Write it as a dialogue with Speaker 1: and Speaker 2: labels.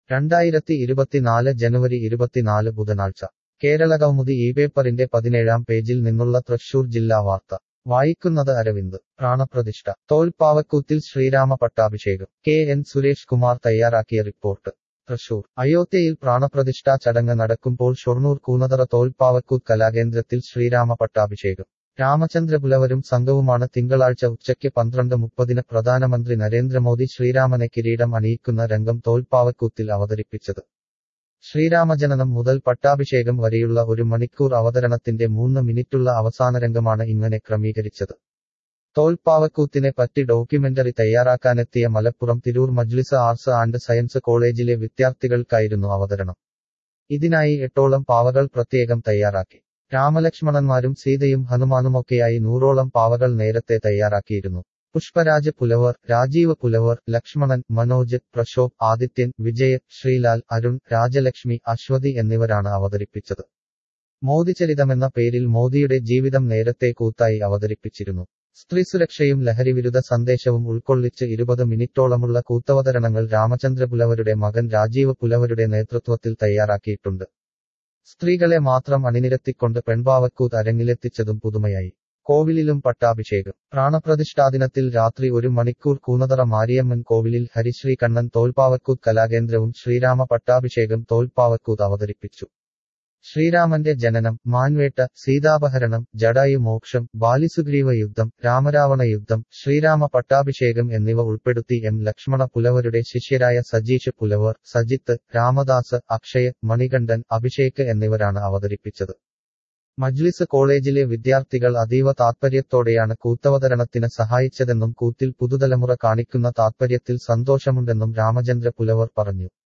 Speaker 1: രണ്ടായിരത്തി ഇരുപത്തിനാല് ജനുവരി ഇരുപത്തിനാല് ബുധനാഴ്ച കേരള കൗമുദി ഈ പേപ്പറിന്റെ പതിനേഴാം പേജിൽ നിന്നുള്ള തൃശൂർ ജില്ലാ വാർത്ത വായിക്കുന്നത് അരവിന്ദ് പ്രാണപ്രതിഷ്ഠ തോൽപ്പാവക്കൂത്തിൽ ശ്രീരാമ പട്ടാഭിഷേകം കെ എൻ സുരേഷ് കുമാർ തയ്യാറാക്കിയ റിപ്പോർട്ട് തൃശൂർ അയോധ്യയിൽ പ്രാണപ്രതിഷ്ഠാ ചടങ്ങ് നടക്കുമ്പോൾ ഷൊർണൂർ കൂനതറ തോൽപ്പാവക്കൂത്ത് കലാകേന്ദ്രത്തിൽ ശ്രീരാമ പട്ടാഭിഷേകം രാമചന്ദ്രപുലവരും സംഘവുമാണ് തിങ്കളാഴ്ച ഉച്ചയ്ക്ക് പന്ത്രണ്ട് മുപ്പതിന് പ്രധാനമന്ത്രി നരേന്ദ്രമോദി ശ്രീരാമനെ കിരീടം അണിയിക്കുന്ന രംഗം തോൽപ്പാവക്കൂത്തിൽ അവതരിപ്പിച്ചത് ശ്രീരാമജനനം മുതൽ പട്ടാഭിഷേകം വരെയുള്ള ഒരു മണിക്കൂർ അവതരണത്തിന്റെ മൂന്ന് മിനിറ്റുള്ള അവസാന രംഗമാണ് ഇങ്ങനെ ക്രമീകരിച്ചത് തോൽപ്പാവക്കൂത്തിനെ പറ്റി ഡോക്യുമെന്ററി തയ്യാറാക്കാനെത്തിയ മലപ്പുറം തിരൂർ മജ്ലിസ് ആർട്സ് ആൻഡ് സയൻസ് കോളേജിലെ വിദ്യാർത്ഥികൾക്കായിരുന്നു അവതരണം ഇതിനായി എട്ടോളം പാവകൾ പ്രത്യേകം തയ്യാറാക്കി രാമലക്ഷ്മണന്മാരും സീതയും ഹനുമാനുമൊക്കെയായി നൂറോളം പാവകൾ നേരത്തെ തയ്യാറാക്കിയിരുന്നു പുഷ്പരാജ് പുലവർ രാജീവ് പുലവർ ലക്ഷ്മണൻ മനോജ് പ്രശോഭ് ആദിത്യൻ വിജയ് ശ്രീലാൽ അരുൺ രാജലക്ഷ്മി അശ്വതി എന്നിവരാണ് അവതരിപ്പിച്ചത് മോദിചരിതമെന്ന പേരിൽ മോദിയുടെ ജീവിതം നേരത്തെ കൂത്തായി അവതരിപ്പിച്ചിരുന്നു സ്ത്രീസുരക്ഷയും ലഹരിവിരുദ്ധ സന്ദേശവും ഉൾക്കൊള്ളിച്ച് ഇരുപത് മിനിറ്റോളമുള്ള കൂത്തവതരണങ്ങൾ രാമചന്ദ്ര പുലവരുടെ മകൻ രാജീവ് പുലവരുടെ നേതൃത്വത്തിൽ തയ്യാറാക്കിയിട്ടുണ്ട് സ്ത്രീകളെ മാത്രം അണിനിരത്തിക്കൊണ്ട് പെൺപാവക്കൂത്ത് അരങ്ങിലെത്തിച്ചതും പുതുമയായി കോവിലിലും പട്ടാഭിഷേകം പ്രാണപ്രതിഷ്ഠാദിനത്തിൽ രാത്രി ഒരു മണിക്കൂർ കൂനതറ മാരിയമ്മൻ കോവിലിൽ ഹരിശ്രീ കണ്ണൻ തോൽപ്പാവക്കൂത്ത് കലാകേന്ദ്രവും ശ്രീരാമ പട്ടാഭിഷേകം തോൽപ്പാവക്കൂത്ത് അവതരിപ്പിച്ചു ശ്രീരാമന്റെ ജനനം മാൻവേട്ട സീതാപഹരണം ജഡായു മോക്ഷം ബാലിസുഗ്രീവ യുദ്ധം രാമരാവണ യുദ്ധം ശ്രീരാമ പട്ടാഭിഷേകം എന്നിവ ഉൾപ്പെടുത്തി എം ലക്ഷ്മണ പുലവരുടെ ശിഷ്യരായ സജീഷ് പുലവർ സജിത്ത് രാമദാസ് അക്ഷയ് മണികണ്ഠൻ അഭിഷേക് എന്നിവരാണ് അവതരിപ്പിച്ചത് മജ്ലിസ് കോളേജിലെ വിദ്യാർത്ഥികൾ അതീവ താത്പര്യത്തോടെയാണ് കൂത്തവതരണത്തിന് സഹായിച്ചതെന്നും കൂത്തിൽ പുതുതലമുറ കാണിക്കുന്ന താത്പര്യത്തിൽ സന്തോഷമുണ്ടെന്നും രാമചന്ദ്ര പുലവർ പറഞ്ഞു